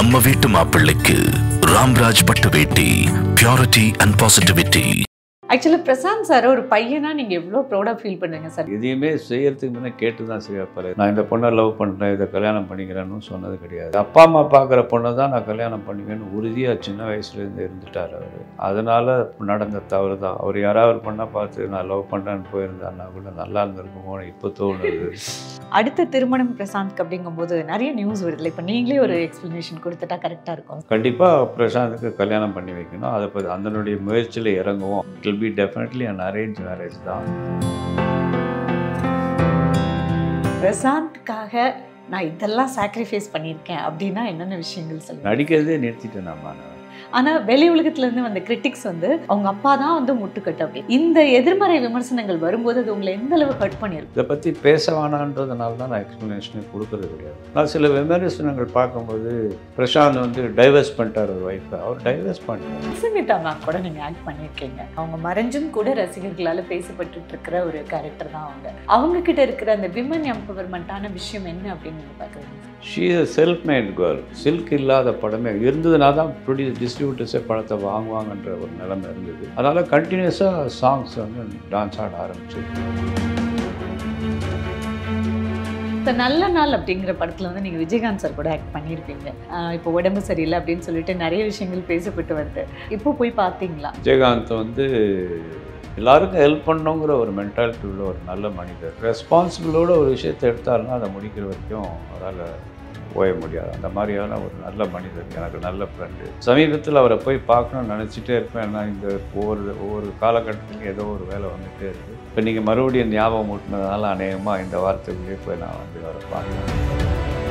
நம்ம வீட்டு மாப்பிள்ளைக்கு ராம்ராஜ் பட்டு வேட்டி பியூரிட்டி அண்ட் பாசிட்டிவிட்டி ஆக்சுவலாக பிரசாந்த் சார் ஒரு பையனா நீங்க எவ்வளோ ப்ரௌடாக ஃபீல் பண்ணுங்க சார் எதையுமே செய்யறதுக்கு முன்னே கேட்டு தான் செய்யப்பாரு நான் இந்த பொண்ணை லவ் பண்ணுறேன் இதை கல்யாணம் பண்ணிக்கிறேன்னு சொன்னது கிடையாது அப்பா அம்மா பார்க்குற பொண்ணை தான் நான் கல்யாணம் பண்ணிக்கன்னு உறுதியாக சின்ன வயசுலேருந்து இருந்துட்டார் அவர் அதனால நடந்த தவறு தான் அவர் யாராவது பொண்ணை பார்த்து நான் லவ் பண்ணுறேன்னு போயிருந்தாருன்னா கூட நல்லா இருந்திருக்குமோ இப்போ தோணுது அடுத்த திருமணம் பிரசாந்த்க்கு அப்படிங்கும்போது நிறைய நியூஸ் வருதுல இப்போ நீங்களே ஒரு எக்ஸ்பிளனேஷன் கொடுத்துட்டா கரெக்டாக இருக்கும் கண்டிப்பாக பிரசாந்துக்கு கல்யாணம் பண்ணி வைக்கணும் அதை பற்றி அதனுடைய முயற்சியில் இறங்குவோம் it will be definitely an arrange marriage தான் பிரசாந்த்காக நான் இதெல்லாம் சாக்ரிஃபைஸ் பண்ணியிருக்கேன் அப்படின்னா என்னென்ன விஷயங்கள் சொல்லுங்க நடிக்கிறதே நிறுத்திட்டேன் நான் ஆனா வெளி உலகத்துல இருந்து வந்த கிரிட்டிக்ஸ் வந்து அவங்க அப்பா தான் வந்து முட்டுக்கட்டு அப்படி இந்த எதிர்மறை விமர்சனங்கள் வரும்போது அது உங்களை எந்த அளவு ஹர்ட் பண்ணியிருக்கும் இதை பற்றி பேச வேணான்றதுனால தான் நான் எக்ஸ்ப்ளனேஷனே கொடுக்கறது கிடையாது நான் சில விமர்சனங்கள் பார்க்கும்போது பிரசாந்த் வந்து டைவர்ஸ் பண்ணிட்டார் ஒரு ஒய்ஃபை அவர் டைவர்ஸ் பண்ணிட்டார் சுமிதா மேம் கூட நீங்க ஆக்ட் பண்ணியிருக்கீங்க அவங்க மறைஞ்சும் கூட ரசிகர்களால பேசப்பட்டு இருக்கிற ஒரு கேரக்டர் தான் அவங்க அவங்க கிட்ட இருக்கிற அந்த விமன் எம்பவர்மெண்ட்டான விஷயம் என்ன அப்படின்னு நீங்க பாக்குறீங்க she is self made girl Silk இல்லாத படமே இருந்ததுனா தான் ப்ரொடியூஸ் டிஸ்ட்ரிபியூட்டர்ஸே படத்தை வாங்குவாங்கன்ற ஒரு நிலைமை இருந்தது அதனால் கண்டினியூஸாக சாங்ஸ் வந்து டான்ஸ் ஆட ஆரம்பிச்சு இப்போ நல்ல நாள் அப்படிங்கிற படத்துல வந்து நீங்க விஜயகாந்த் சார் கூட ஆக்ட் பண்ணியிருப்பீங்க ஆஹ் இப்போ உடம்பு சரியில்லை அப்படின்னு சொல்லிட்டு நிறைய விஷயங்கள் பேசப்பட்டு வருது இப்போ போய் பார்த்தீங்களா விஜயகாந்த் வந்து எல்லாருக்கும் ஹெல்ப் பண்ணணுங்கிற ஒரு மென்டாலிட்டி உள்ள ஒரு நல்ல மனிதர் ரெஸ்பான்சிபிளோட ஒரு விஷயத்தை எடுத்தாருன்னா அதை முடிக்கிற வரைக்கும் அவரால் ஓய முடியாது அந்த மாதிரியான ஒரு நல்ல மனிதர் எனக்கு நல்ல ஃப்ரெண்டு சமீபத்தில் அவரை போய் பார்க்கணும்னு நினச்சிட்டே இருப்பேன் ஏன்னா இந்த ஒவ்வொரு ஒவ்வொரு காலகட்டத்திலும் ஏதோ ஒரு வேலை வந்துகிட்டே இருக்குது இப்போ நீங்கள் மறுபடியும் ஞாபகம் ஊட்டினதுனால அநேகமாக இந்த வார்த்தைக்குள்ளேயே போய் நான் வந்து அவரை பார்க்கணும்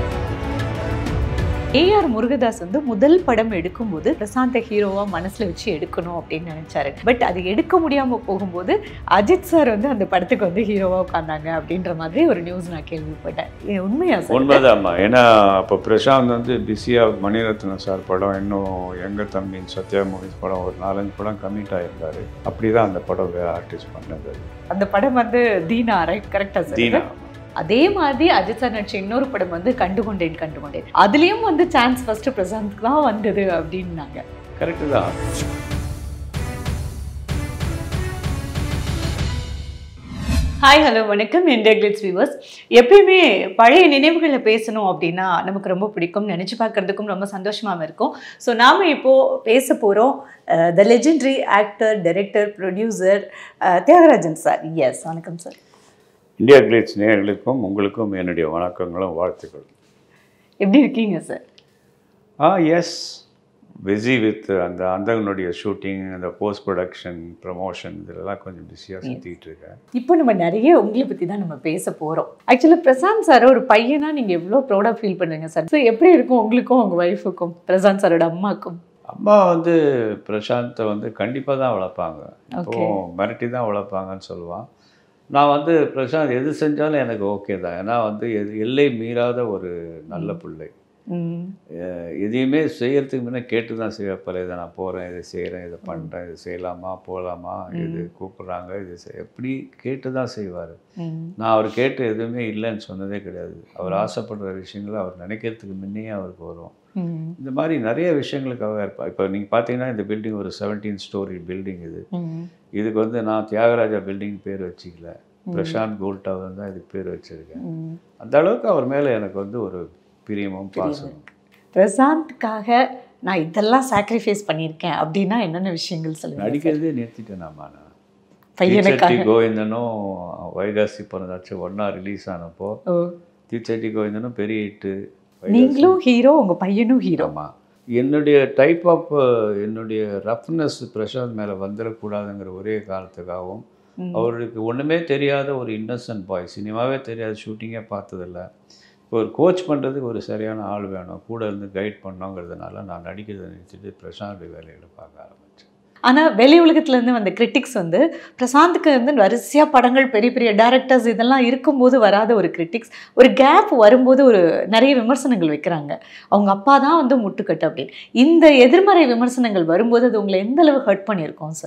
ஏஆர் முருகதாஸ் வந்து முதல் படம் எடுக்கும்போது பிரசாந்த ஹீரோவா மனசுல வச்சு எடுக்கணும் அப்படின்னு நினைச்சாரு பட் அது எடுக்க முடியாம போகும்போது அஜித் சார் வந்து அந்த படத்துக்கு வந்து ஹீரோவா உட்காந்தாங்க அப்படின்ற மாதிரி ஒரு நியூஸ் நான் கேள்விப்பட்டேன் இது உண்மையா சார் உண்மைதாம்மா ஏன்னா அப்போ பிரசாந்த் வந்து பிஸியாக மணிரத்னம் சார் படம் இன்னும் எங்க தம்பின் சத்யா மூவிஸ் படம் ஒரு நாலஞ்சு படம் கமிட் ஆகியிருந்தாரு அப்படி தான் அந்த படம் ஆர்டிஸ்ட் பண்ணது அந்த படம் வந்து தீனா ரைட் கரெக்டா சார் தீனா அதே மாதிரி அஜித் சார் நடிச்ச இன்னொரு படம் வந்து கண்டுகொண்டேன் கண்டுகொண்டேன் அதுலயும் வந்து சான்ஸ் ஃபர்ஸ்ட் பிரசாந்த்க்கு தான் வந்தது அப்படின்னாங்க கரெக்டு தான் ஹாய் ஹலோ வணக்கம் இந்தியா கிளிட்ஸ் வியூவர்ஸ் எப்பயுமே பழைய நினைவுகளை பேசணும் அப்படின்னா நமக்கு ரொம்ப பிடிக்கும் நினச்சி பார்க்கறதுக்கும் ரொம்ப சந்தோஷமாகவும் இருக்கும் ஸோ நாம் இப்போது பேச போகிறோம் the legendary actor director producer Thiagarajan sir yes வணக்கம் சார் இந்தியா கிளீட்ஸ் நேயர்களுக்கும் உங்களுக்கும் என்னுடைய வணக்கங்களும் வாழ்த்துக்களும் எப்படி இருக்கீங்க சார் ஆ எஸ் பிஸி வித் அந்த அந்தகனுடைய ஷூட்டிங் அந்த போஸ்ட் ப்ரொடக்ஷன் ப்ரமோஷன் இதெல்லாம் கொஞ்சம் பிஸியாக சுற்றிட்டு இருக்கேன் இப்போ நம்ம நிறைய உங்களை பற்றி தான் நம்ம பேச போகிறோம் ஆக்சுவலாக பிரசாந்த் சார் ஒரு பையனா நீங்கள் எவ்வளோ ப்ரௌடாக ஃபீல் பண்ணுங்க சார் ஸோ எப்படி இருக்கும் உங்களுக்கும் உங்கள் ஒய்ஃபுக்கும் பிரசாந்த் சாரோட அம்மாக்கும் அம்மா வந்து பிரசாந்தை வந்து கண்டிப்பாக தான் வளர்ப்பாங்க இப்போ Okay. மிரட்டி தான் வளர்ப்பாங்கன்னு சொல்லுவான் நான் வந்து பிரசாந்த் எது செஞ்சாலும் எனக்கு ஓகே தான் ஏன்னா வந்து எது எல்லை மீறாத ஒரு நல்ல பிள்ளை ம் அஹ் எதையுமே செய்யறதுக்கு முன்னே கேட்டு தான் செய்யப்பல இதை நான் போகிறேன் இதை செய்கிறேன் இதை பண்ணுறேன் இது செய்யலாமா போகலாமா இது கூப்பிட்றாங்க இது செய்- எப்படி கேட்டு தான் செய்வார் ம் நான் அவர் கேட்டு எதுவுமே இல்லைன்னு சொன்னதே கிடையாது அவர் ஆசைப்படுற விஷயங்களை அவர் நினைக்கிறதுக்கு முன்னையே அவருக்கு வரும் ம் இந்த மாதிரி நிறைய விஷயங்களுக்காக இருப்பா இப்போ நீங்கள் பார்த்தீங்கன்னா இந்த பில்டிங் ஒரு செவன்டீன் ஸ்டோரி பில்டிங் இது ம் இதுக்கு வந்து நான் தியாகராஜா பில்டிங் பேர் வச்சுக்கல பிரசாந்த் கோல்ட் டவர் தான் இதுக்கு பேர் வச்சுருக்கேன் ம் அந்த அளவுக்கு அவர் மேலே எனக்கு வந்து ஒரு பிரியமும் பாசமும் பிரசாந்த்காக நான் இதெல்லாம் சாக்ரிஃபைஸ் பண்ணியிருக்கேன் அப்படின்னா என்னென்ன விஷயங்கள் சொல்லுங்க நடிக்கிறதே நிறுத்திட்டேன் நாம நான் பையனுக்காக தீச்சட்டி கோவிந்தனும் வைகாசி பிறந்தாச்சு ஒன்றா ரிலீஸ் ஆனப்போ ஓ தீச்சட்டி கோவிந்தனும் பெரிய ஹிட்டு நீங்களும் ஹீரோ உங்க பையனும் ஹீரோ ஆமாம் என்னுடைய டைப் ஆஃப் என்னுடைய ரஃப்னஸ் பிரசாந்த் மேலே வந்துடக்கூடாதுங்கிற ஒரே காரணத்துக்காகவும் ம். அவருக்கு ஒன்றுமே தெரியாத ஒரு இன்னசென்ட் பாய் சினிமாவே தெரியாது ஷூட்டிங்கே பார்த்ததில்ல இப்போ ஒரு கோச் பண்ணுறதுக்கு ஒரு சரியான ஆள் வேணும் கூட இருந்து கைட் பண்ணோங்கிறதுனால நான் நடிக்கிறதை நிறுத்திட்டு பிரசாந்த் வேலைகளை பார்க்க ஆரம்பித்தேன் ஆனா வெளி உலகத்துல இருந்து வந்த கிரிட்டிக்ஸ் வந்து பிரசாந்துக்கு வந்து வரிசையா படங்கள் பெரிய பெரிய டேரக்டர்ஸ் இதெல்லாம் இருக்கும்போது வராத ஒரு கிரிட்டிக்ஸ் ஒரு கேப் வரும்போது ஒரு நிறைய விமர்சனங்கள் வைக்கிறாங்க அவங்க அப்பா தான் வந்து முட்டுக்கட்டு அப்படின்னு இந்த எதிர்மறை விமர்சனங்கள் வரும்போது அது உங்களை எந்த அளவு ஹர்ட் பண்ணியிருக்கோம் சார்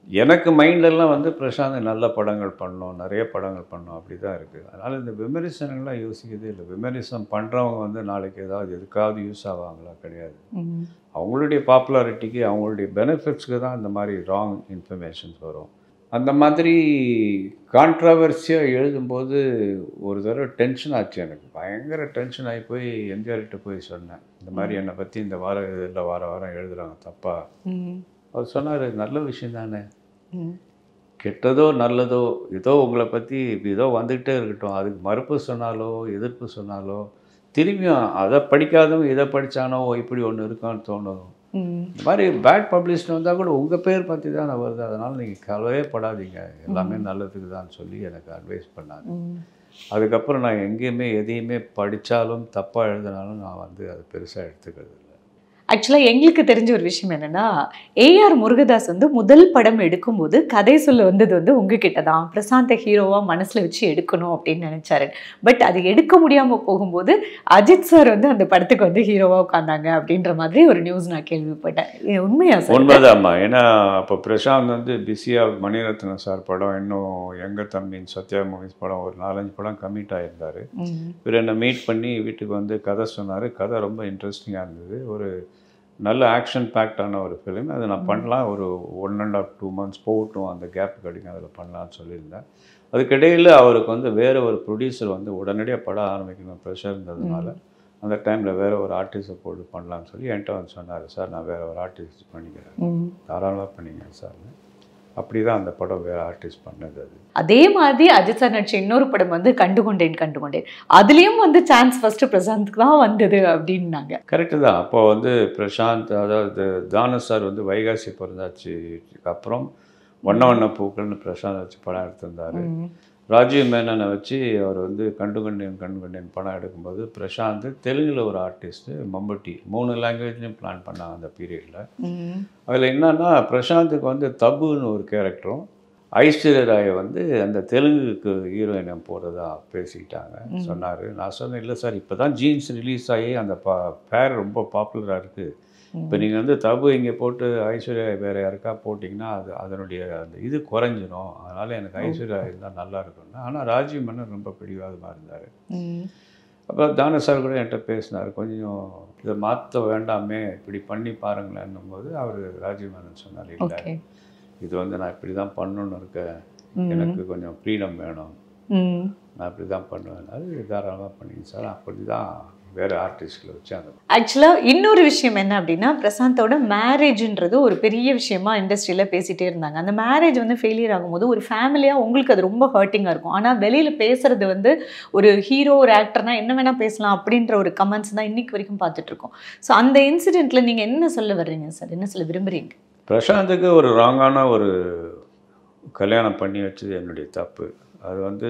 எனக்கு மைண்ட்லலாம் வந்து பிரசாந்த் நல்ல படங்கள் பண்ணணும் நிறைய படங்கள் பண்ணணும் அப்படி தான் இருக்குது அதனால் இந்த விமர்சனங்கள்லாம் யோசிக்கிறதே இல்லை விமர்சனம் பண்ணுறவங்க வந்து நாளைக்கு ஏதாவது எதுக்காவது யூஸ் ஆவாங்களா கிடையாது ம். அவங்களுடைய பாப்புலாரிட்டிக்கு அவங்களுடைய பெனிஃபிட்ஸ்க்கு தான் இந்த மாதிரி ராங் இன்ஃபர்மேஷன்ஸ் வரும் அந்த மாதிரி கான்ட்ரவர்சியாக எழுதும்போது ஒரு தடவை டென்ஷன் ஆச்சு எனக்கு பயங்கர டென்ஷன் ஆகி போய் எம்ஜிஆர்கிட்ட போய் சொன்னேன் இந்த மாதிரி என்னை பற்றி இந்த வார இதில் வார வாரம் எழுதுறாங்க தப்பா ம். அவர் சொன்னார் நல்ல விஷயம் தானே ம். கெட்டதோ நல்லதோ ஏதோ உங்களை பற்றி ஏதோ வந்துக்கிட்டே இருக்கட்டும் அதுக்கு மறுப்பு சொன்னாலோ எதிர்ப்பு சொன்னாலோ திரும்பியும் அதை படிக்காதவங்க இதை படித்தானோ இப்படி ஒன்று இருக்கான்னு தோணும் ம். இந்த மாதிரி பேட் பப்ளிஷ்னு வந்தால் கூட உங்கள் பேர் பற்றி தான் நான் வருது அதனால் நீங்கள் கவலையே படாதீங்க எல்லாமே நல்லதுக்கு தான் சொல்லி எனக்கு அட்வைஸ் பண்ணாங்க ம். அதுக்கப்புறம் நான் எங்கேயுமே எதையுமே படித்தாலும் தப்பாக எழுதினாலும் நான் வந்து அது பெருசாக எடுத்துக்கிறது இல்லை ஆக்சுவலாக எங்களுக்கு தெரிஞ்ச ஒரு விஷயம் என்னன்னா ஏஆர் முருகதாஸ் வந்து முதல் படம் எடுக்கும்போது கதை சொல்ல வந்தது வந்து உங்ககிட்ட தான் பிரசாந்த ஹீரோவா மனசுல வச்சு எடுக்கணும் அப்படின்னு நினைச்சாரு பட் அது எடுக்க முடியாம போகும்போது அஜித் சார் வந்து அந்த படத்துக்கு வந்து ஹீரோவா உட்காந்தாங்க அப்படின்ற மாதிரி ஒரு நியூஸ் நான் கேள்விப்பட்டேன் இது உண்மையா சார் உண்மைதாம்மா ஏன்னா அப்போ பிரசாந்த் வந்து பிஸியாக மணிரத்னம் சார் படம் இன்னும் எங்கள் தம்பின் சத்யா மூவிஸ் படம் ஒரு நாலஞ்சு படம் கமிட் ஆகியிருந்தார் ம். இவர் என்னை மீட் பண்ணி வீட்டுக்கு வந்து கதை சொன்னார் கதை ரொம்ப இன்ட்ரெஸ்டிங்காக இருந்தது ஒரு நல்ல ஆக்ஷன் பேக்டான ஒரு ஃபிலிம் அதை நான் பண்ணலாம் ஒரு one and half two months போகட்டும் அந்த கேப் கிடைக்கும் அதில் பண்ணலாம்னு சொல்லியிருந்தேன் அதுக்கிடையில் அவருக்கு வந்து வேறு ஒரு ப்ரொடியூசர் வந்து உடனடியாக படம் ஆரம்பிக்கணும் ப்ரெஷர் இருந்ததுனால அந்த டைமில் வேறு ஒரு ஆர்டிஸ்ட்டை போட்டு பண்ணலாம்னு சொல்லி என்கிட்ட வந்து சொன்னார் சார் நான் வேறு ஒரு ஆர்டிஸ்ட் பண்ணிக்கிறேன் ம். தாராளமாக பண்ணிங்க சார் அப்படி தான் அந்த படம் வேறு ஆர்டிஸ்ட் பண்ணது அது அதே மாதிரி அஜித் சார் நடிச்ச இன்னொரு படம் வந்து கண்டுகொண்டேன் கண்டுகொண்டேன் அதுலயும் வந்து சான்ஸ் ஃபர்ஸ்ட் பிரசாந்த்க்கு தான் வந்தது அப்படின்னாங்க கரெக்டு தான் அப்போ வந்து பிரசாந்த் அதாவது தானு சார் வந்து வைகாசி பிறந்தாச்சு அப்புறம் வண்ண வண்ண பூக்கள்னு பிரசாந்த் வச்சு படம் எடுத்திருந்தார் ம். ராஜீவ் மேனனை வச்சு அவர் வந்து கண்டுகொண்டேன் கண்டுகொண்டேன் படம் எடுக்கும்போது பிரசாந்த் தெலுங்கில் ஒரு ஆர்டிஸ்ட்டு மம்பட்டி மூணு லாங்குவேஜ்லையும் பிளான் பண்ணாங்க அந்த பீரியடில் ம். அதில் என்னன்னா பிரசாந்துக்கு வந்து தபுன்னு ஒரு கேரக்டரும் ஐஸ்வர்யா ராய் வந்து அந்த தெலுங்குக்கு ஹீரோயினை போகிறதா பேசிக்கிட்டாங்க சொன்னார் நான் சொன்னேன் இல்லை சார் இப்போ தான் ஜீன்ஸ் ரிலீஸ் ஆகி அந்த பா பேர் ரொம்ப பாப்புலராக இருக்குது இப்போ நீங்கள் வந்து தபு இங்கே போட்டு ஐஸ்வர்யா வேறு யாருக்கா போட்டிங்கன்னா அது அதனுடைய அந்த இது குறைஞ்சிரும் அதனால் எனக்கு ஐஸ்வர்யா இருந்தால் நல்லா இருக்கும்னு ஆனால் ராஜீவ் மன்னன் ரொம்ப பிடிவாதமாக இருந்தார் ம். அப்புறம் தான சார் கூட என்கிட்ட பேசினார் கொஞ்சம் இதை மாற்ற வேண்டாமே இப்படி பண்ணி பாருங்களேன்னும் போது அவர் ராஜீவ் மேனன் சொன்னார் இல்லை ஓகே இது வந்து நான் இப்படி தான் பண்ணணும்னு இருக்கேன் ம். எனக்கு கொஞ்சம் ஃப்ரீடம் வேணும் ம். நான் இப்படி தான் பண்ணுவேன் அது தாராளமாக பண்ணிங்க சார் அப்படி தான் வேறு ஆர்டிஸ்டில் வச்சு அந்த ஆக்சுவலாக இன்னொரு விஷயம் என்ன அப்படின்னா பிரசாந்தோட மேரேஜ்ன்றது ஒரு பெரிய விஷயமா இண்டஸ்ட்ரியில் பேசிட்டே இருந்தாங்க அந்த மேரேஜ் வந்து ஃபெயிலியர் ஆகும்போது ஒரு ஃபேமிலியாக உங்களுக்கு அது ரொம்ப ஹர்ட்டிங்காக இருக்கும் ஆனால் வெளியில் பேசுறது வந்து ஒரு ஹீரோ ஒரு ஆக்டர்னா என்ன வேணால் பேசலாம் அப்படின்ற ஒரு கமெண்ட்ஸ் தான் இன்னைக்கு வரைக்கும் பார்த்துட்டு இருக்கோம் ஸோ அந்த இன்சிடெண்ட்டில் நீங்கள் என்ன சொல்ல வர்றீங்க சார் என்ன சொல்ல விரும்புறீங்க பிரசாந்துக்கு ஒரு ராங்கான ஒரு கல்யாணம் பண்ணி வச்சது என்னுடைய தப்பு அது வந்து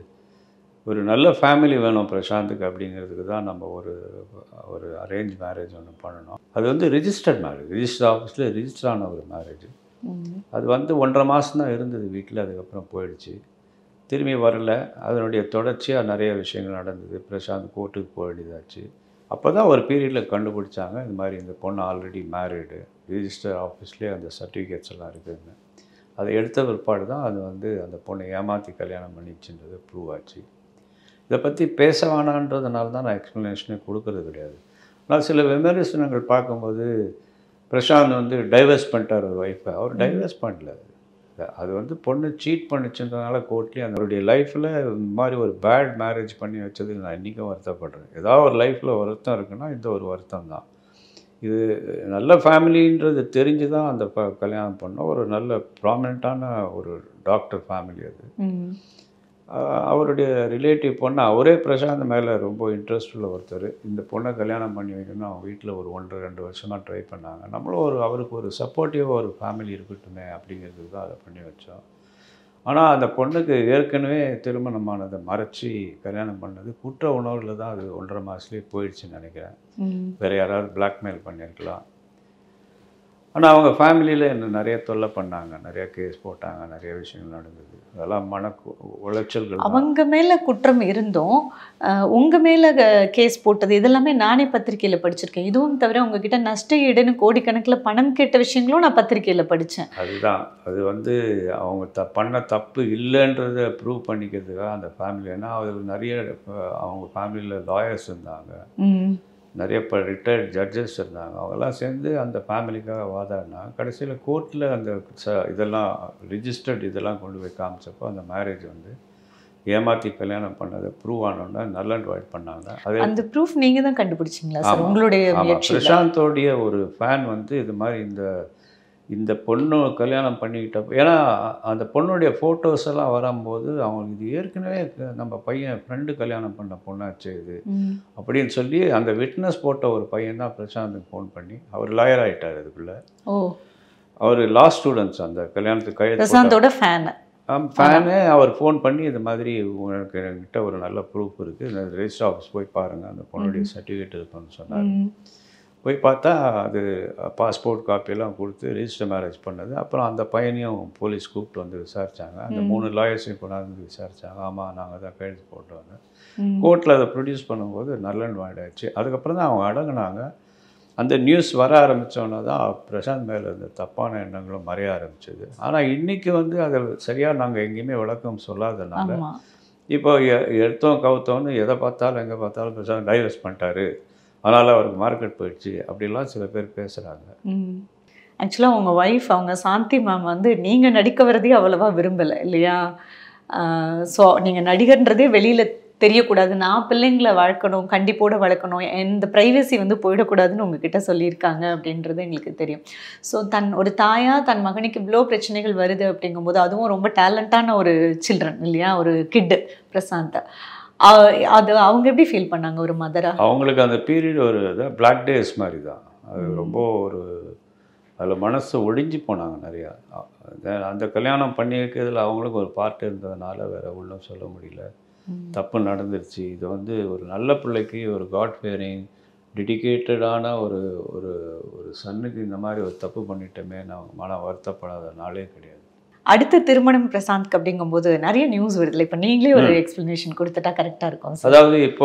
ஒரு நல்ல ஃபேமிலி வேணும் பிரசாந்துக்கு அப்படிங்கிறதுக்கு தான் நம்ம ஒரு ஒரு அரேஞ்ச் மேரேஜ் ஒன்று பண்ணணும் அது வந்து ரிஜிஸ்டர்ட் மேரேஜ் ரிஜிஸ்டர் ஆஃபீஸில் ரிஜிஸ்டர் ஆன ஒரு மேரேஜ் அது வந்து ஒன்றரை மாதம் தான் இருந்தது வீட்டில் அதுக்கப்புறம் போயிடுச்சு திரும்பி வரல அதனுடைய தொடர்ச்சியாக நிறைய விஷயங்கள் நடந்தது பிரசாந்த் கோர்ட்டுக்கு போக வேண்டியதாச்சு அப்போ தான் ஒரு பீரியடில் கண்டுபிடிச்சாங்க இந்த மாதிரி இந்த பொண்ணு ஆல்ரெடி மேரிடு ரிஜிஸ்டர் ஆஃபீஸ்லேயே அந்த சர்டிஃபிகேட்ஸ் எல்லாம் இருக்குதுன்னு அதை எடுத்த பிற்பாடு தான் அது வந்து அந்த பொண்ணை ஏமாற்றி கல்யாணம் பண்ணிச்சுன்றது ப்ரூவ் ஆச்சு இதை பற்றி பேச வேணான்றதுனால தான் நான் எக்ஸ்ப்ளனேஷனே கொடுக்கறது கிடையாது ஆனால் சில விமர்சனங்கள் பார்க்கும்போது பிரசாந்த் வந்து டைவர்ஸ் பண்ணிட்டார் ஒரு ஒய்ஃபை அவர் டைவர்ஸ் பண்ணல அது வந்து பொண்ணு சீட் பண்ணிச்சுன்றதுனால கோர்ட்லேயே அவருடைய லைஃப்பில் இந்த மாதிரி ஒரு பேட் மேரேஜ் பண்ணி வச்சதுக்கு நான் இன்றைக்கும் வருத்தப்படுறேன் ஏதாவது ஒரு லைஃப்பில் வருத்தம் இருக்குன்னா இந்த ஒரு வருத்தம் தான் இது நல்ல ஃபேமிலின்றது தெரிஞ்சு தான் அந்த ப கல்யாணம் பண்ணோம் ஒரு நல்ல ப்ராமினெண்ட்டான ஒரு டாக்டர் ஃபேமிலி அது ம் அஹ் அவருடைய ரிலேட்டிவ் பொண்ணு அவரே பிரசாந்த் மேலே ரொம்ப இன்ட்ரெஸ்ட் உள்ள ஒருத்தர் இந்த பொண்ணை கல்யாணம் பண்ணி வைக்கணும்னு அவங்க வீட்டில் ஒரு ஒன்றரை ரெண்டு வருஷமாக ட்ரை பண்ணாங்க நம்மளும் ஒரு அவருக்கு ஒரு சப்போர்ட்டிவாக ஒரு ஃபேமிலி இருக்கட்டுமே அப்படிங்கிறதுக்கு தான் அதை பண்ணி வச்சோம் ஆனால் அந்த பொண்ணுக்கு ஏற்கனவே திருமணமானதை மறைச்சி கல்யாணம் பண்ணது குற்ற உணர்வில் தான் அது ஒன்றரை மாதத்துலேயே போயிடுச்சுன்னு நினைக்கிறேன் ம் வேறு யாராவது பிளாக்மெயில் பண்ணியிருக்கலாம் ஆனால் அவங்க ஃபேமிலியில் என்ன நிறைய தொல்லை பண்ணாங்க நிறைய கேஸ் போட்டாங்க நிறைய விஷயங்கள் நடந்தது அதெல்லாம் மன கு- உளைச்சல்கள் தான். அவங்க மேல குற்றம் இருந்தும் அஹ், உங்க மேல கேஸ் போட்டது இதெல்லாமே நானே பத்திரிக்கையில படிச்சிருக்கேன் இதுவும் தவிர உங்ககிட்ட நஷ்ட ஈடுன்னு கோடிக்கணக்குல பணம் கேட்ட விஷயங்களும் நான் பத்திரிக்கையில படிச்சேன் அதுதான் அது வந்து அவங்க த பண்ண தப்பு இல்லைன்றதை ப்ரூவ் பண்ணிக்கிறதுக்காக அந்த ஃபேமிலி ஏன்னா அது நிறைய அஹ், அவங்க ஃபேமிலியில் லாயர்ஸ் இருந்தாங்க ம். நிறைய இப்போ ரிட்டையர்ட் ஜட்ஜஸ் இருந்தாங்க அவங்கெல்லாம் சேர்ந்து அந்த ஃபேமிலிக்காக வாதாடினா கடைசியில் கோர்ட்டில் அந்த ச இதெல்லாம் ரிஜிஸ்டர்ட் இதெல்லாம் கொண்டு போய் காமிச்சப்போ அந்த மேரேஜ் வந்து ஏமாற்றி கல்யாணம் பண்ணதை ப்ரூவ் ஆனோன்னா நல்ல அண்ட் வாய்ட் பண்ணாங்க அதே அந்த ப்ரூஃப் நீங்க தான் கண்டுபிடிச்சீங்களா சார் ஆமா. உங்களுடைய ஆமாம் முயற்சியில பிரசாந்தோடைய ஒரு ஃபேன் வந்து இது மாதிரி இந்த இந்த பொண்ணு கல்யாணம் பண்ணிக்கிட்டப்போ ஏன்னா அந்த பொண்ணுடைய ஃபோட்டோஸ் எல்லாம் வரும்போது அவங்களுக்கு இது ஏற்கனவே க- நம்ம பையன் ஃப்ரெண்டு கல்யாணம் பண்ண பொண்ணாச்சு இது ம். அப்படின்னு சொல்லி அந்த விட்னஸ் போட்ட ஒரு பையன் தான் பிரசாந்துக்கு ஃபோன் பண்ணி அவர் லாயர் ஆயிட்டார் அதுக்குள்ள ஓ அவர் லா ஸ்டூடெண்ட்ஸ் அந்த கல்யாணத்துக்கு கையெழுத்து பிரசாந்தோட ஃபேன் ஃபேனு அவர் ஃபோன் பண்ணி இது மாதிரி உனக்கு என்கிட்ட ஒரு நல்ல ப்ரூஃப் இருக்குது இந்த ரெஜிஸ்டர் ஆஃபீஸ் போய் பாருங்கள் அந்த பொண்ணுடைய சர்டிஃபிகேட் இருக்குன்னு சொன்னார் போய் பார்த்தா அது பாஸ்போர்ட் காப்பியெல்லாம் கொடுத்து ரெஜிஸ்டர் மேரேஜ் பண்ணது அப்புறம் அந்த பையனையும் போலீஸ் கூப்பிட்டு வந்து விசாரிச்சாங்க அந்த மூணு லாயர்ஸையும் கொண்டாந்து விசாரிச்சாங்க ஆமாம் நாங்கள் தான் கையெழுத்து போட்டோங்க கோர்ட்டில் அதை ப்ரொடியூஸ் பண்ணும்போது நல்ல ஆயிடுச்சு அதுக்கப்புறம் தான் அவங்க அடங்குனாங்க அந்த நியூஸ் வர ஆரம்பித்தோன்னே தான் பிரசாந்த் மேலே இருந்த தப்பான எண்ணங்களும் மறைய ஆரம்பிச்சது ஆனால் இன்றைக்கி வந்து அதை சரியாக நாங்கள் எங்கேயுமே விளக்கம் சொல்லாதனால ஆமா இப்போ எ- எடுத்தோம் கவுத்தோன்னு எதை பார்த்தாலும் எங்கே பார்த்தாலும் பிரசாந்த் டைவர்ஸ் பண்ணிட்டாரு அதனால் அவருக்கு மார்க்கெட் போயிடுச்சு அப்படிலாம் சில பேர் பேசுகிறாங்க ஆக்சுவலாக உங்கள் ஒய்ஃப் அவங்க சாந்தி மேம் வந்து நீங்கள் நடிக்க வரதே அவ்வளவா விரும்பலை இல்லையா ஸோ நீங்கள் நடிகர்ன்றதே வெளியில் தெரியக்கூடாது நான் பிள்ளைங்களை வளர்க்கணும் கண்டிப்போட வளர்க்கணும் இந்த ப்ரைவசி வந்து போயிடக்கூடாதுன்னு உங்ககிட்ட சொல்லியிருக்காங்க அப்படின்றது எங்களுக்கு தெரியும் ஸோ தன் ஒரு தாயா தன் மகனுக்கு இவ்வளோ பிரச்சனைகள் வருது அப்படிங்கும்போது அதுவும் ரொம்ப டேலண்டான ஒரு சில்ட்ரன் இல்லையா ஒரு கிட்டு பிரசாந்த் அ- அது அவங்க எப்படி ஃபீல் பண்ணாங்க ஒரு மதரா அவங்களுக்கு அந்த பீரியட் ஒரு இதாக பிளாக் டேஸ் மாதிரி தான் அது ரொம்ப ஒரு அதில் மனசு ஒடிஞ்சு போனாங்க நிறையா அ- அந்த கல்யாணம் பண்ணி வைக்கிறதுல அவங்களுக்கு ஒரு பார்ட் இருந்ததுனால வேற ஒன்றும் சொல்ல முடியல தப்பு நடந்துருச்சு இது வந்து ஒரு நல்ல பிள்ளைக்கு ஒரு காட் ஃபேரிங் டெடிகேட்டடான ஒரு ஒரு ஒரு சன்னுக்கு இந்த மாதிரி ஒரு தப்பு பண்ணிட்டோமே நான் மன வருத்தப்படாத நாளே கிடையாது அடுத்த திருமணம் பிரசாந்த் அப்படிங்கும்போது நிறைய நியூஸ் வருதுல்ல இப்போ நீங்களே ஒரு எக்ஸ்பிளனேஷன் கொடுத்துட்டா கரெக்டாக இருக்கும் சார் அதாவது இப்போ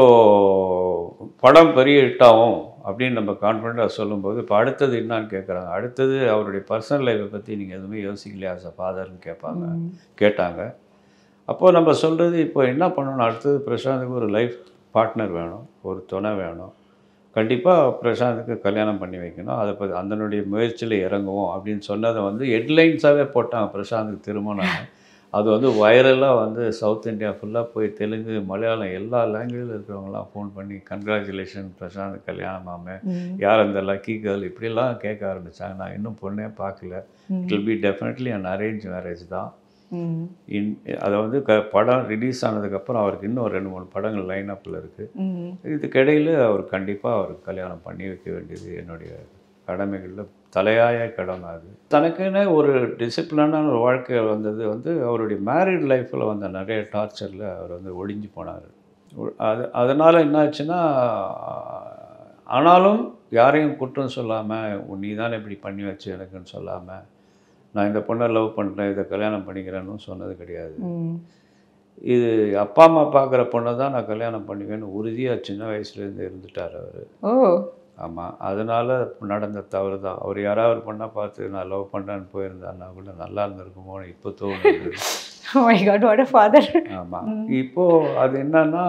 படம் பெரிய ஹிட்டாகும் அப்படின்னு நம்ம கான்ஃபிடண்ட்டாக சொல்லும்போது இப்போ அடுத்தது என்னன்னு கேட்குறாங்க அடுத்தது அவருடைய பர்சனல் லைஃப்பை பற்றி நீங்கள் எதுவுமே யோசிக்கலையா as a ஃபாதர்னு கேட்பாங்க கேட்டாங்க அப்போது நம்ம சொல்கிறது இப்போ என்ன பண்ணணும் அடுத்தது பிரசாந்துக்கு ஒரு லைஃப் பார்ட்னர் வேணும் ஒரு துணை வேணும் கண்டிப்பாக பிரசாந்துக்கு கல்யாணம் பண்ணி வைக்கணும் அதை பற்றி அதனுடைய முயற்சியில் இறங்குவோம் அப்படின்னு சொன்னதை வந்து ஹெட்லைன்ஸாகவே போட்டாங்க பிரசாந்துக்கு திருமணம் அது வந்து வைரலாக வந்து சவுத் இந்தியா ஃபுல்லாக போய் தெலுங்கு மலையாளம் எல்லா லாங்குவேஜில் இருக்கிறவங்களாம் ஃபோன் பண்ணி கங்க்ராச்சுலேஷன் பிரசாந்த் கல்யாணமாமே யார் அந்த லக்கி கேர்ள் இப்படிலாம் கேட்க ஆரம்பித்தாங்க நான் இன்னும் பொண்ணே பார்க்கல it will be definitely an arrange marriage தான் இன் அதை வந்து க படம் ரிலீஸ் ஆனதுக்கப்புறம் அவருக்கு இன்னும் ரெண்டு மூணு படங்கள் லைன் அப்பில் இருக்குது இதுக்கிடையில் அவர் கண்டிப்பாக அவருக்கு கல்யாணம் பண்ணி வைக்க வேண்டியது என்னுடைய கடமைகளில் தலையாய கடமை அது தனக்குன்னு ஒரு டிசிப்ளினான ஒரு வாழ்க்கை வந்தது வந்து அவருடைய மேரிட் லைஃப்பில் வந்த நிறைய டார்ச்சரில் அவர் வந்து ஒடிஞ்சு போனார் அது அதனால் என்னாச்சுன்னா ஆனாலும் யாரையும் குற்றம் சொல்லாமல் நீ தானே இப்படி பண்ணி வச்சு எனக்குன்னு சொல்லாமல் நான் இந்த பொண்ணை லவ் பண்ணுறேன் இதை கல்யாணம் பண்ணிக்கிறேன்னு சொன்னது கிடையாது இது அப்பா அம்மா பார்க்குற பொண்ணை தான் நான் கல்யாணம் பண்ணிக்குவேன்னு உறுதியாக சின்ன வயசுலேருந்து இருந்துட்டார் அவர் ஓ ஆமாம் அதனால் நடந்த தவறு தான் அவர் யாராவது ஒரு பொண்ணை பார்த்து நான் லவ் பண்ணுறேன்னு போயிருந்தாருன்னா கூட நல்லா இருந்திருக்குமோன்னு இப்போ தோணுது மை காட் வாட் ஃபாதர் ஆமாம் இப்போது அது என்னன்னா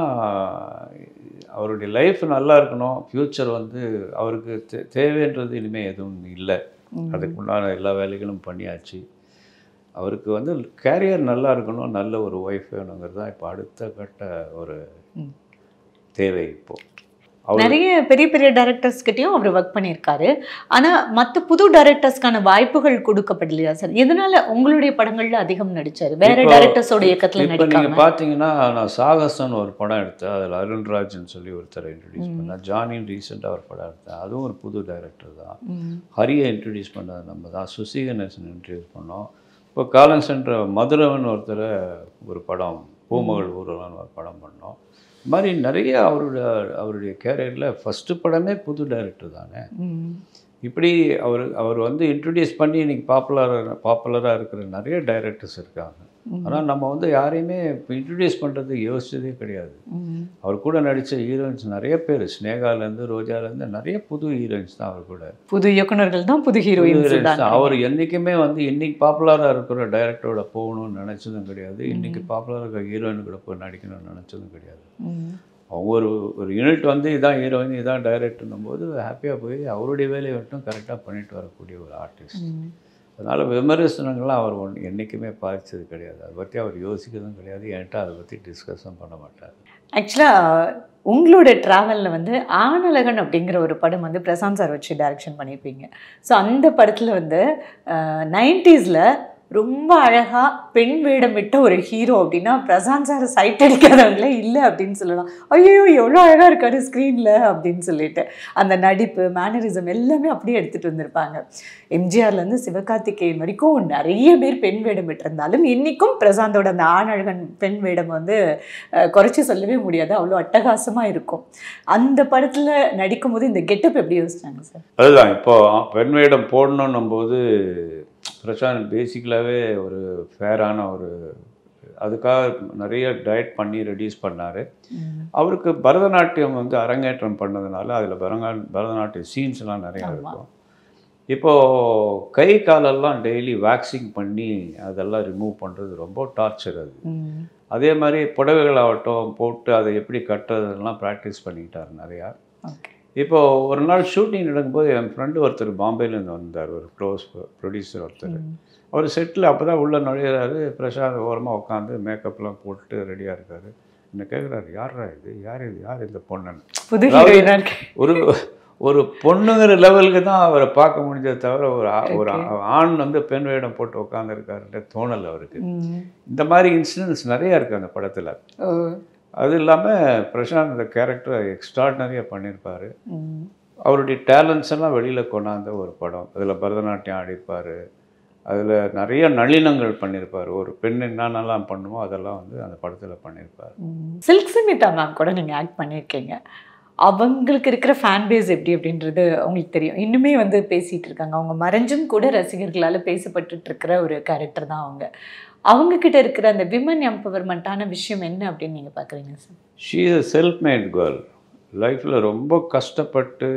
அவருடைய லைஃப் நல்லா இருக்கணும் ஃப்யூச்சர் வந்து அவருக்கு தே தேவைன்றது இனிமேல் எதுவும் இல்லை அதுக்கு உண்டான எல்லா வேலைகளும் பண்ணியாச்சு அவருக்கு வந்து கேரியர் நல்லா இருக்கணும் நல்ல ஒரு ஒய்ஃப் வேணுங்கிறது தான் இப்போ அடுத்த கட்ட ஒரு தேவை இப்போ அவர் நிறைய பெரிய பெரிய டைரக்டர்ஸ் கிட்டயும் அவர் ஒர்க் பண்ணியிருக்காரு ஆனா மத்த புது டைரக்டர்ஸ்க்கான வாய்ப்புகள் கொடுக்கப்படலையா சார் எதனால உங்களுடைய படங்கள்ல அதிகம் நடிச்சாரு வேற இப்போ- டைரக்டர்ஸோட இயக்கத்துல இப்போ நீங்கள் நடிக்காம பார்த்தீங்கன்னா நான் சாகசன் ஒரு படம் எடுத்தேன் அதில் அருண்ராஜ்னு சொல்லி ஒருத்தரை இன்ட்ரடியூஸ் பண்ணேன் ஜானின்னு ரீசெண்டாக ஒரு படம் எடுத்தேன் அதுவும் ஒரு புது டைரக்டர் தான் ம். ஹரியை இன்ட்ரடியூஸ் பண்ணது நம்ம தான் சுசி கணேசன் இன்ட்ரடியூஸ் பண்ணோம் இப்போ காலம் சென்ற மதுரவன் ஒருத்தரை ஒரு படம் பூமகள் ஊர்வலம்னு ஒரு படம் பண்ணோம் இது மாதிரி நிறைய அவரோட அவருடைய கேரியரில் ஃபஸ்ட்டு படமே புது டைரக்டர் தானே ம். இப்படி அவர் அவர் வந்து இன்ட்ரடியூஸ் பண்ணி இன்னைக்கு பாப்புலராக பாப்புலராக இருக்கிற நிறைய டைரக்டர்ஸ் இருக்காங்க ஆனால் நம்ம வந்து யாரையுமே இப்போ இன்ட்ரடியூஸ் பண்ணுறதுக்கு யோசிச்சதே கிடையாது ம். அவர் கூட நடித்த ஹீரோயின்ஸ் நிறைய பேர் ஸ்னேகாலேருந்து ரோஜாலேருந்து நிறைய புது ஹீரோயின்ஸ் தான் அவர் கூட புது இயக்குனர்கள் தான் புது ஹீரோயின்ஸ் heroines தான் தான். அவர் என்றைக்குமே வந்து இன்னைக்கு பாப்புலராக இருக்கிற டைரக்டரோட போகணும்னு நினச்சதும் கிடையாது இன்னைக்கு பாப்புலராக இருக்கிற ஹீரோயின் கூட போய் நடிக்கணும்னு நினச்சதும் கிடையாது ம். அவங்க ஒரு ஒரு யூனிட் வந்து இதான் ஹீரோயின் இதான் டைரக்டர்னும் போது ஹாப்பியாக போய் அவருடைய வேலையை மட்டும் கரெக்டாக பண்ணிட்டு வரக்கூடிய ஒரு ஆர்டிஸ்ட் ம். அதனால் விமர்சனங்கள்லாம் அவர் ஒன்று என்றைக்குமே பாதிச்சது கிடையாது அதை பற்றி அவர் யோசிக்கிறதும் கிடையாது என்கிட்ட அதை பற்றி டிஸ்கஸும் பண்ண மாட்டார் ஆக்சுவலாக உங்களோட ட்ராவலில் வந்து ஆனழகன் அப்படிங்கிற ஒரு படம் வந்து பிரசாந்த் சார் வச்சு டைரக்ஷன் பண்ணியிருப்பீங்க ஸோ அந்த படத்தில் வந்து நைன்டிஸில் ரொம்ப அழகாக பெண் வேடமிட்ட ஒரு ஹீரோ அப்படின்னா பிரசாந்த் சார் சைட் அடிக்காதவங்களே இல்லை அப்படின்னு சொல்லலாம் ஐயோ எவ்வளோ அழகாக இருக்காரு ஸ்க்ரீனில் அப்படின்னு சொல்லிட்டு அந்த நடிப்பு மேனரிசம் எல்லாமே அப்படியே எடுத்துகிட்டு வந்திருப்பாங்க எம்ஜிஆர்லேருந்து சிவகார்த்திகேயன் வரைக்கும் நிறைய பேர் பெண் வேடம் விட்டிருந்தாலும் இன்றைக்கும் பிரசாந்தோட அந்த ஆணழகன் பெண் வேடம் வந்து அஹ், குறைச்சி சொல்லவே முடியாது அவ்வளோ அட்டகாசமாக இருக்கும் அந்த படத்தில் நடிக்கும்போது இந்த கெட்டப் எப்படி யோசிச்சாங்க சார் அதுதான் இப்போ பெண் வேடம் போடணுன்னும் போது பிரசாந்த் பேசிக்கலாகவே ஒரு ஃபேரான ஒரு அதுக்காக நிறைய டயட் பண்ணி ரெடியூஸ் பண்ணார் அவருக்கு பரதநாட்டியம் வந்து அரங்கேற்றம் பண்ணதுனால அதில் பரங்கா பரதநாட்டிய சீன்ஸ்லாம் நிறையா ஆமா. இருக்கும் இப்போது கை காலெல்லாம் டெய்லி வேக்சிங் பண்ணி அதெல்லாம் ரிமூவ் பண்ணுறது ரொம்ப டார்ச்சர் அது அதே மாதிரி புடவைகள் ஆகட்டும் போட்டு அதை எப்படி கட்டுறதெல்லாம் ப்ராக்டிஸ் பண்ணிக்கிட்டார் நிறையா ஓகே இப்போ ஒரு நாள் ஷூட்டிங் நடக்கும்போது என் ஃப்ரெண்டு ஒருத்தர் பாம்பேலேருந்து வந்தார் ஒரு க்ளோஸ் ப்ரொடியூசர் ஒருத்தர் அவர் செட்டில் அப்போ தான் உள்ளே நுழையிறாரு பிரசாந்த் ஓரமாக உட்காந்து மேக்கப்லாம் போட்டு ரெடியாக இருக்காரு என்ன கேட்குறாரு யாரா இது யார் இது யார் இந்த பொண்ணுன்னு புது அதாவது- ஹீரோயினாக இருக்கு ஒரு ஒரு பொண்ணுங்கிற லெவலுக்கு தான் அவரை பார்க்க முடிஞ்சதை தவிர ஒரு ஆ- ஒரு ஆ- ஆண் வந்து பெண் வேடம் போட்டு உட்காந்துருக்காருன்ற தோணல் அவருக்கு ம். இந்த மாதிரி இன்சிடென்ட்ஸ் நிறைய இருக்குது அந்த படத்தில் ஓ. அது இல்லாமல் பிரசாந்த் அந்த கேரக்டரை எக்ஸ்ட்ராடினரியாக பண்ணியிருப்பார் ம். அவருடைய டேலண்ட்ஸ் எல்லாம் வெளியில் கொண்டாந்த ஒரு படம் அதில் பரதநாட்டியம் ஆடிப்பார் அதில் நிறைய நளினங்கள் பண்ணியிருப்பார் ஒரு பெண் என்னென்னலாம் பண்ணுமோ அதெல்லாம் வந்து அந்த படத்தில் பண்ணியிருப்பார் ம். சில்க் சுமிதா மேம் கூட நீங்கள் ஆக்ட் பண்ணியிருக்கீங்க அவங்களுக்கு இருக்கிற ஃபேன் பேஸ் எப்படி அப்படின்றது அவங்களுக்கு தெரியும் இன்னுமே வந்து பேசிகிட்டு இருக்காங்க அவங்க மறைஞ்சும் கூட ரசிகர்களால் பேசப்பட்டுட்டு இருக்கிற ஒரு கேரக்டர் தான் அவங்க அவங்க கிட்ட இருக்கிற அந்த விமன் எம்பவர்மெண்ட்டான விஷயம் என்ன அப்படின்னு நீங்கள் பார்க்குறீங்க sir she is a self made girl லைஃப்பில் ரொம்ப கஷ்டப்பட்டு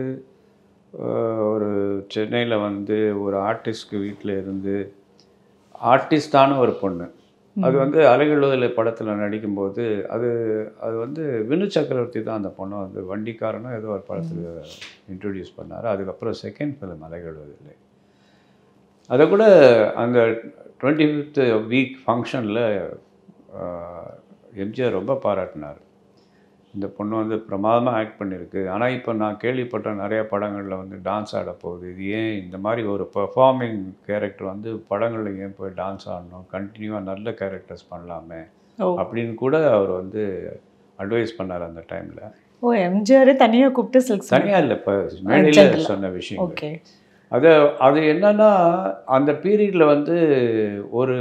அஹ், ஒரு சென்னையில் வந்து ஒரு ஆர்டிஸ்ட்க்கு வீட்டில் இருந்து ஆர்டிஸ்டான ஒரு பொண்ணு அது வந்து அலைகளுதல் படத்தில் நடிக்கும்போது அது அது வந்து வினு சக்கரவர்த்தி தான் அந்த பொண்ணை வந்து வண்டிக்காரனும் ஏதோ ஒரு படத்தில் இன்ட்ரடியூஸ் பண்ணார் அதுக்கப்புறம் செகண்ட் ஃபிலிம் அலைகளுதல் அதை கூட அந்த டுவெண்ட்டி ஃபிஃப்த் வீக் ஃபங்க்ஷனில் எம்ஜிஆர் ரொம்ப பாராட்டினார் இந்த பொண்ணு வந்து பிரமாதமாக ஆக்ட் பண்ணியிருக்கு ஆனால் இப்போ நான் கேள்விப்பட்ட நிறைய படங்களில் வந்து டான்ஸ் ஆட போகுது இது ஏன் இந்த மாதிரி ஒரு பெர்ஃபார்மிங் கேரக்டர் வந்து படங்களில் ஏன் போய் டான்ஸ் ஆடணும் கண்டினியூவாக நல்ல கேரக்டர்ஸ் பண்ணலாமே ஓ அப்படின்னு கூட அவர் வந்து அட்வைஸ் பண்ணார் அந்த டைமில் ஓ எம்ஜிஆர் தனியாக கூப்பிட்டு சில்க் தனியாக இல்லை இப்போ மேடையில் General. சொன்ன விஷயம் ஓகே அது அது என்னன்னா அந்த பீரியடில் வந்து ஒரு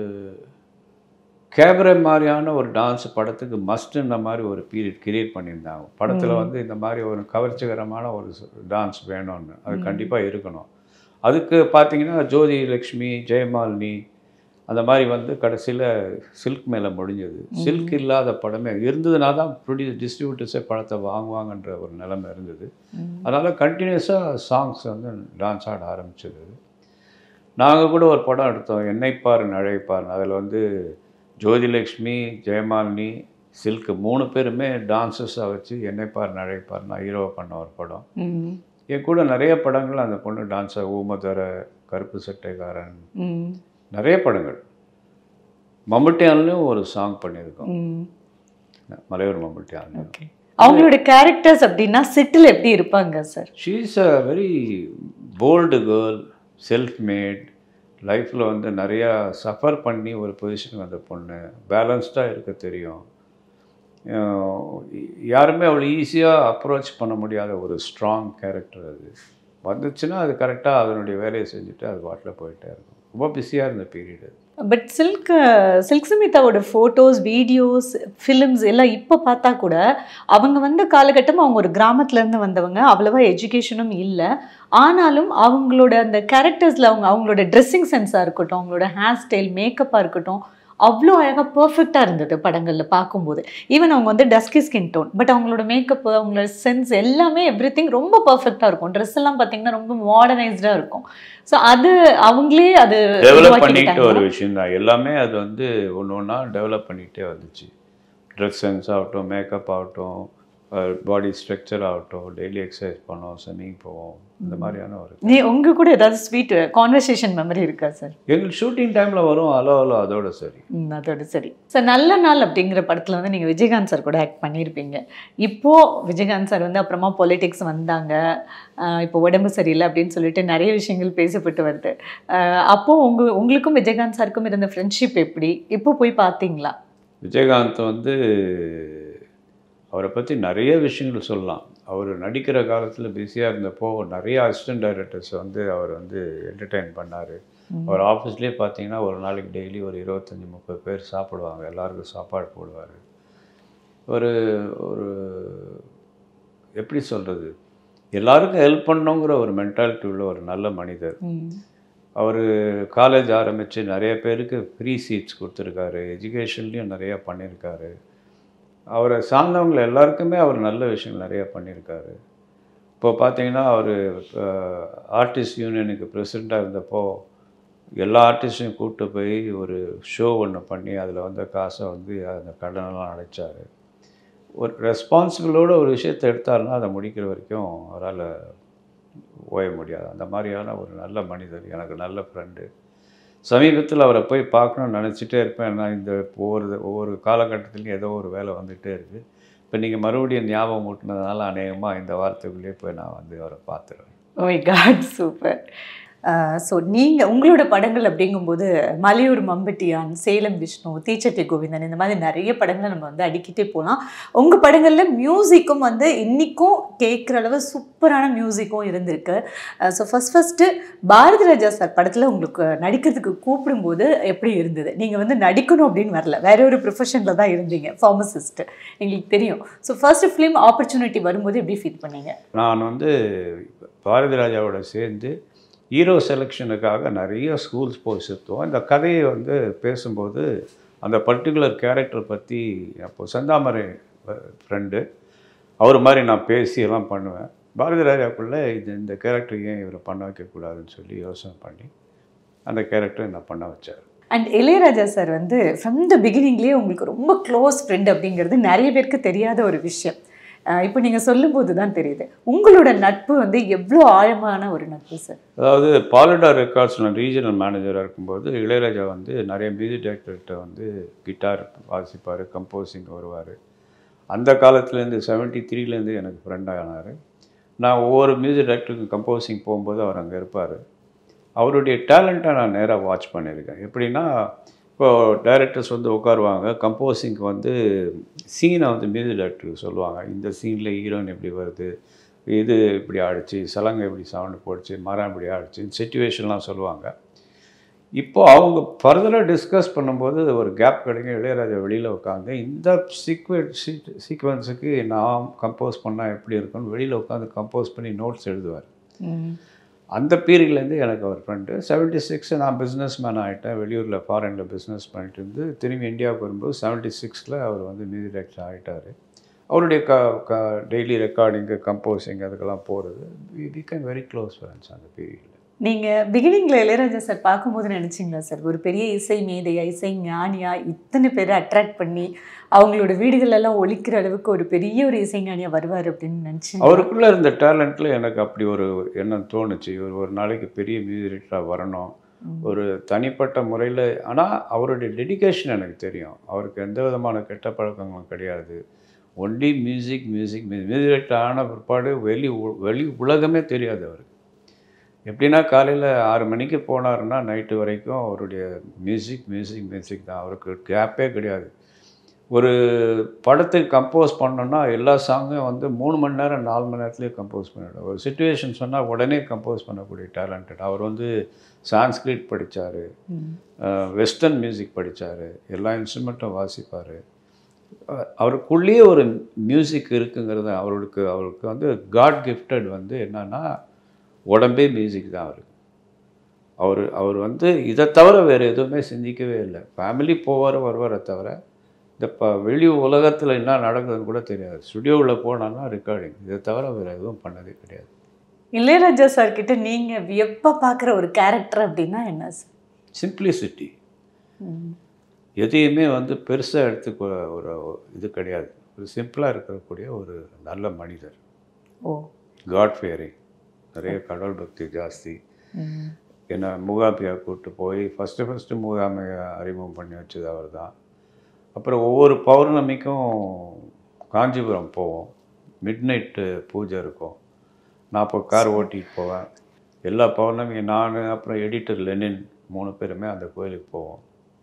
கேபரே மாதிரியான ஒரு டான்ஸ் படத்துக்கு மஸ்ட்ன்ற மாதிரி ஒரு பீரியட் கிரியேட் பண்ணியிருந்தாங்க படத்தில் வந்து இந்த மாதிரி ஒரு கவர்ச்சிகரமான ஒரு டான்ஸ் வேணும்னு அது கண்டிப்பாக இருக்கணும் அதுக்கு பார்த்தீங்கன்னா ஜோதி லக்ஷ்மி ஜெயமாலினி அந்த மாதிரி வந்து கடைசியில் சில்க் மேலே முடிஞ்சது சில்க் இல்லாத படமே இருந்ததுனா தான் ப்ரொடியூஸ் டிஸ்ட்ரிபியூட்டர்ஸே படத்தை வாங்குவாங்கன்ற ஒரு நிலைமை இருந்தது அதனால் கண்டினியூஸாக சாங்ஸ் வந்து டான்ஸ் ஆட ஆரம்பிச்சது நாங்கள் கூட ஒரு படம் எடுத்தோம் என்னைப்பார் நழைப்பார் அதில் வந்து ஜோதிலக்ஷ்மி ஜெயமாலினி சில்க் மூணு பேருமே டான்ஸஸாக வச்சு என்னைப்பார் நழைப்பார் நான் ஹீரோவை பண்ண ஒரு படம் ம் என் கூட நிறைய படங்கள் அந்த பொண்ணு டான்ஸாக ஊமதர கருப்பு சட்டைக்காரன் ம் நிறைய படங்கள் மம்முட்டியான்லேயும் ஒரு சாங் பண்ணியிருக்கோம் ம் மலையூர் மம்முட்டியான் ஓகே அவங்களோட கேரக்டர்ஸ் அப்படின்னா செட்டில் எப்படி இருப்பாங்க sir she is a very bold girl self made லைஃப்பில் வந்து நிறையா சஃபர் பண்ணி ஒரு பொசிஷனுக்கு வந்த பொண்ணு பேலன்ஸ்டாக இருக்க தெரியும் அஹ் யாருமே அவ்வளோ ஈஸியாக அப்ரோச் பண்ண முடியாத ஒரு ஸ்ட்ராங் கேரக்டர் அது வந்துச்சுன்னா அது கரெக்டாக அதனுடைய வேலையை செஞ்சுட்டு அது வாட்டில் போயிட்டே இருக்கும் ரொம்ப பிஸியாக இருந்த பீரியட் அது பட் சில்க் சில்க் சுமிதாவோட ஃபோட்டோஸ் வீடியோஸ் ஃபிலிம்ஸ் எல்லாம் இப்போ பார்த்தா கூட அவங்க வந்த காலகட்டம் அவங்க ஒரு கிராமத்துல இருந்து வந்தவங்க அவ்வளவா எஜுகேஷனும் இல்லை ஆனாலும் அவங்களோட அந்த கேரக்டர்ஸில் அவங்க அவங்களோட ட்ரெஸ்ஸிங் சென்ஸாக இருக்கட்டும் அவங்களோட ஹேர் ஸ்டைல் மேக்கப்பாக இருக்கட்டும் அவ்வளோ அழகாக பர்ஃபெக்டாக இருந்தது படங்களில் பார்க்கும்போது ஈவன் அவங்க வந்து டஸ்கி ஸ்கின் டோன் பட் அவங்களோட மேக்கப் அவங்களோட சென்ஸ் எல்லாமே எவ்ரி ரொம்ப பர்ஃபெக்டாக இருக்கும் ட்ரெஸ் எல்லாம் பார்த்தீங்கன்னா ரொம்ப மாடர்னைஸ்டாக இருக்கும் ஸோ அது அவங்களே அது டெவலப் பண்ணிட்டு உருவாக்கிக்கிட்டாங்களா? ஒரு விஷயம் தான் எல்லாமே அது வந்து ஒன்று ஒன்றா டெவலப் பண்ணிகிட்டே வந்துச்சு ட்ரெஸ் சென்ஸ் ஆகட்டும் மேக்கப் ஆகட்டும் பாடி ஸ்ட்ரக்சர் ஆகட்டும் டெய்லி எக்ஸசைஸ் பண்ணோம் ஸ்விம்மிங் போவோம் இந்த மாதிரியான ஒரு நீ உங்க கூட ஏதாவது ஸ்வீட் கான்வர்சேஷன் மெமரி இருக்கா சார் எங்களுக்கு ஷூட்டிங் டைமில் வரும் அலோ அலோ அதோட சரி ம், அதோட சரி சார் நல்ல நாள் அப்படிங்கிற படத்தில் வந்து நீங்கள் விஜயகாந்த் சார் கூட ஆக்ட் பண்ணியிருப்பீங்க இப்போ விஜயகாந்த் சார் வந்து அப்புறமா பொலிட்டிக்ஸ் வந்தாங்க ஆஹ் இப்போ உடம்பு சரியில்லை அப்படின்னு சொல்லிட்டு நிறைய விஷயங்கள் பேசப்பட்டு வருது ஆஹ் அப்போ உங்க உங்களுக்கும் விஜயகாந்த் சாருக்கும் இருந்த ஃப்ரெண்ட்ஷிப் எப்படி இப்போ போய் பார்த்தீங்களா விஜயகாந்த் வந்து அவரை பற்றி நிறைய விஷயங்கள் சொல்லலாம் அவர் நடிக்கிற காலத்தில் பிஸியாக இருந்தப்போ நிறைய அசிஸ்டன்ட் டைரக்டர்ஸ் வந்து அவர் வந்து என்டர்டெயின் பண்ணார் அவர் ஆஃபீஸ்லேயே பார்த்தீங்கன்னா ஒரு நாளைக்கு டெய்லி ஒரு இருபத்தஞ்சி முப்பது பேர் சாப்பிடுவாங்க எல்லாருக்கும் சாப்பாடு போடுவார் ஒரு ஒரு எப்படி சொல்கிறது எல்லாருக்கும் ஹெல்ப் பண்ணணுங்கிற ஒரு மென்டாலிட்டி உள்ள ஒரு நல்ல மனிதர் அவர் காலேஜ் ஆரம்பித்து நிறைய பேருக்கு ஃப்ரீ சீட்ஸ் கொடுத்துருக்காரு எஜுகேஷன்லேயும் நிறையா பண்ணியிருக்காரு அவரை சார்ந்தவங்க எல்லாருக்குமே அவர் நல்ல விஷயங்கள் நிறையா பண்ணியிருக்காரு இப்போ பார்த்தீங்கன்னா அவர் ஆர்டிஸ்ட் யூனியனுக்கு பிரசிடெண்ட்டாக இருந்தப்போ எல்லா ஆர்டிஸ்டையும் கூப்பிட்டு போய் ஒரு ஷோ ஒன்று பண்ணி அதில் வந்த காசை வந்து அந்த கடனெல்லாம் அடைச்சார் ஒரு ரெஸ்பான்சிபிளோட ஒரு விஷயத்தை எடுத்தாருன்னா அதை முடிக்கிற வரைக்கும் அவரால் ஓய முடியாது அந்த மாதிரியான ஒரு நல்ல மனிதர் எனக்கு நல்ல ஃப்ரெண்டு சமீபத்தில் அவரை போய் பார்க்கணும்னு நினச்சிட்டே இருப்பேன் நான் இந்த ஒவ்வொரு ஒவ்வொரு காலகட்டத்திலையும் ஏதோ ஒரு வேலை வந்துகிட்டே இருக்குது இப்போ நீங்கள் மறுபடியும் ஞாபகம் ஊட்டினதுனால அநேகமாக இந்த வாரத்துக்குள்ளேயே போய் நான் வந்து அவரை பார்த்துருவேன் ஓய் காட் சூப்பர் ஸோ நீங்கள் உங்களோட படங்கள் அப்படிங்கும்போது மலையூர் மம்பட்டியான் சேலம் விஷ்ணு தீச்சட்டி கோவிந்தன் இந்த மாதிரி நிறைய படங்களை நம்ம வந்து அடிக்கிட்டே போகலாம் உங்கள் படங்களில் மியூசிக்கும் வந்து இன்றைக்கும் கேட்குற அளவு சூப்பரான மியூசிக்கும் இருந்திருக்கு so first first Bharathi Raja sir படத்தில் உங்களுக்கு நடிக்கிறதுக்கு கூப்பிடும்போது எப்படி இருந்தது நீங்கள் வந்து நடிக்கணும் அப்படின்னு வரல வேற ஒரு ப்ரொஃபஷனில் தான் இருந்தீங்க ஃபார்மசிஸ்ட் எங்களுக்கு தெரியும் ஸோ ஃபர்ஸ்ட் ஃபிலிம் ஆப்பர்ச்சுனிட்டி வரும்போது எப்படி ஃபீல் பண்ணீங்க நான் வந்து பாரதி ராஜாவோட சேர்ந்து ஹீரோ செலெக்ஷனுக்காக நிறைய ஸ்கூல்ஸ் போய் சுற்றுவோம் இந்த கதையை வந்து பேசும்போது அந்த பர்டிகுலர் கேரக்டர் பற்றி அப்போ செந்தாமரை ஃப்ரெண்டு அவர் மாதிரி நான் பேசி எல்லாம் பண்ணுவேன் பாரதி ராஜாக்குள்ளே இது இந்த கேரக்டர் ஏன் இவரை பண்ண வைக்கக்கூடாதுன்னு சொல்லி யோசனை பண்ணி அந்த கேரக்டரை நான் பண்ண வச்சார் அண்ட் இளையராஜா சார் வந்து ஃப்ரம் த பிகினிங்லேயே உங்களுக்கு ரொம்ப க்ளோஸ் ஃப்ரெண்ட் அப்படிங்கிறது நிறைய பேருக்கு தெரியாத ஒரு விஷயம் அஹ் இப்போ நீங்கள் சொல்லும்போது தான் தெரியுது உங்களோட நட்பு வந்து எவ்வளோ ஆழமான ஒரு நட்பு சார் அதாவது பாலடா ரெக்கார்ட்ஸ் நான் ரீஜனல் மேனேஜராக இருக்கும்போது இளையராஜா வந்து நிறைய மியூசிக் டைரக்டர்கிட்ட வந்து கிட்டார் வாசிப்பார் கம்போசிங் வருவார் அந்த காலத்துலேருந்து செவன்ட்டி த்ரீலேருந்து எனக்கு ஃப்ரெண்டாக ஆனார் நான் ஒவ்வொரு மியூசிக் டைரக்டருக்கும் கம்போசிங் போகும்போது அவர் அங்கே இருப்பார் அவருடைய டேலண்ட்டை நான் நேராக வாட்ச் பண்ணியிருக்கேன் எப்படின்னா இப்போது டைரக்டர்ஸ் வந்து உட்காருவாங்க கம்போசிங்க்கு வந்து சீனை வந்து மியூசிக் டைரக்டருக்கு சொல்லுவாங்க இந்த சீனில் ஹீரோயின் எப்படி வருது இது இப்படி ஆடிச்சு சலங்கை இப்படி சவுண்டு போடுச்சு மரம் இப்படி ஆடிச்சு சுச்சுவேஷன்லாம் சொல்லுவாங்க இப்போ அவங்க ஃபர்தராக டிஸ்கஸ் பண்ணும்போது ஒரு கேப் கிடைக்கும் இளையராஜா வெளியில் உட்காந்து இந்த சீக்வென் சீக்வன்ஸுக்கு நான் கம்போஸ் பண்ணால் எப்படி இருக்கும்னு வெளியில் உட்காந்து கம்போஸ் பண்ணி நோட்ஸ் எழுதுவார் அந்த பீரியட்லேருந்து எனக்கு அவர் ஃப்ரெண்டு செவன்ட்டி சிக்ஸ் நான் பிஸ்னஸ் மேன் ஆகிட்டேன் வெளியூரில் ஃபாரினில் பிஸ்னஸ் பண்ணிட்டு இருந்து திரும்பி இந்தியாவுக்கு வரும்போது செவன்ட்டி சிக்ஸில் அவர் வந்து மியூசிக் டைரக்டர் ஆகிட்டார் அவருடைய க க டெய்லி ரெக்கார்டிங்கு கம்போசிங் அதுக்கெல்லாம் போகிறது we become very close friends அந்த பீரியடில் நீங்கள் பிகினிங்கில் இளையராஜா சார் பார்க்கும்போது நினச்சிங்களா சார் ஒரு பெரிய இசை மேதையா இசை ஞானியா இத்தனை பேரை அட்ராக்ட் பண்ணி அவங்களோட வீடுகள் எல்லாம் ஒழிக்கிற அளவுக்கு ஒரு பெரிய ஒரு இசைஞானியா வருவார் அப்படின்னு நினச்சி அவருக்குள்ளே இருந்த டேலண்ட்டில் எனக்கு அப்படி ஒரு எண்ணம் தோணுச்சு இவர் ஒரு நாளைக்கு பெரிய மியூசிக் வரணும் ஒரு தனிப்பட்ட முறையில் ஆனால் அவருடைய டெடிகேஷன் எனக்கு தெரியும் அவருக்கு எந்த விதமான கெட்ட பழக்கங்களும் கிடையாது ஒன்லி மியூசிக் மியூசிக் மியூசிக் ஆன பிற்பாடு வெளி உ- வெளி உலகமே தெரியாது அவருக்கு எப்படின்னா காலையில் ஆறு மணிக்கு போனாருன்னா நைட்டு வரைக்கும் அவருடைய மியூசிக் மியூசிக் மியூசிக் தான் அவருக்கு கேப்பே கிடையாது ஒரு படத்துக்கு கம்போஸ் பண்ணோன்னா எல்லா சாங்கும் வந்து மூணு மணி நேரம் நாலு மணி நேரத்துலேயே கம்போஸ் பண்ணிவிடும் ஒரு சுச்சுவேஷன் சொன்னால் உடனே கம்போஸ் பண்ணக்கூடிய டேலண்டட் அவர் வந்து சான்ஸ்கிரிட் படித்தார் வெஸ்டர்ன் மியூசிக் படித்தார் எல்லா இன்ஸ்ட்ருமெண்ட்டும் வாசிப்பார் அவருக்குள்ளேயே ஒரு மியூசிக் இருக்குங்கிறது அவருக்கு அவருக்கு வந்து காட் கிஃப்டட் வந்து என்னன்னா உடம்பே மியூசிக் தான் அவருக்கு அவர் அவர் வந்து இதை தவிர வேறு எதுவுமே சிந்திக்கவே இல்லை ஃபேமிலி போவார் வருவாரை தவிர இந்த ப வெளி உலகத்தில் என்ன நடக்குதுன்னு கூட தெரியாது ஸ்டுடியோவில் போனான்னா ரெக்கார்டிங் இதை தவிர வேறு எதுவும் பண்ணதே கிடையாது இளையராஜா சார் கிட்ட நீங்க வியப்பா பார்க்குற ஒரு கேரக்டர் அப்படின்னா என்ன சார் சிம்பிளிசிட்டி எதையுமே வந்து பெருசாக எடுத்துக்க ஒரு இது கிடையாது ஒரு சிம்பிளாக இருக்கக்கூடிய ஒரு நல்ல மனிதர் ஓ காட் ஃபியரிங் நிறைய கடவுள் பக்தி ஜாஸ்தி என்னை மூகாம்பியா கூப்பிட்டு போய் ஃபஸ்ட்டு ஃபஸ்ட்டு மூகாம்பியை அறிமுகம் பண்ணி வச்சது அவர் தான் அப்புறம் ஒவ்வொரு பௌர்ணமிக்கும் காஞ்சிபுரம் போவோம் மிட் நைட்டு பூஜை இருக்கும் நான் இப்போ கார் ஓட்டிகிட்டு போவேன் எல்லா பௌர்ணமியும் நான் அப்புறம் எடிட்டர் லெனின் மூணு பேருமே அந்த கோயிலுக்கு போவோம்